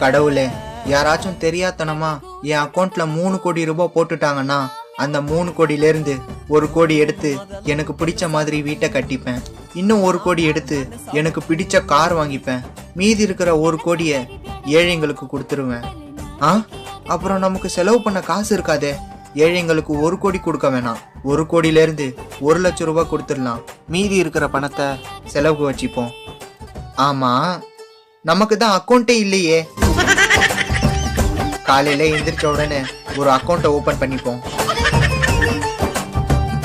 கடவுளே யாராச்சும் தெரியாதனமா என் அக்கௌண்ட்ல மூணு கோடி ரூபாய் போட்டுட்டாங்கன்னா அந்த மூணு கோடியில இருந்து ஒரு கோடி எடுத்து எனக்கு பிடிச்ச மாதிரி வீட்டை கட்டிப்பேன் இன்னும் ஒரு கோடி எடுத்து எனக்கு பிடிச்ச கார் வாங்கிப்பேன் மீதி இருக்கிற ஒரு கோடியை ஏழைங்களுக்கு கொடுத்துருவேன் ஆ அப்புறம் நமக்கு செலவு பண்ண காசு இருக்காதே ஏழைங்களுக்கு ஒரு கோடி கொடுக்க வேணாம் ஒரு கோடியில இருந்து ஒரு லட்சம் ரூபாய் கொடுத்துடலாம் மீதி இருக்கிற பணத்தை செலவுக்கு வச்சுப்போம் ஆமா நமக்கு தான் அக்கௌண்ட்டே இல்லையே காலையில எந்திரிச்ச உடனே ஒரு அக்கௌண்ட்டை ஓபன் பண்ணிப்போம்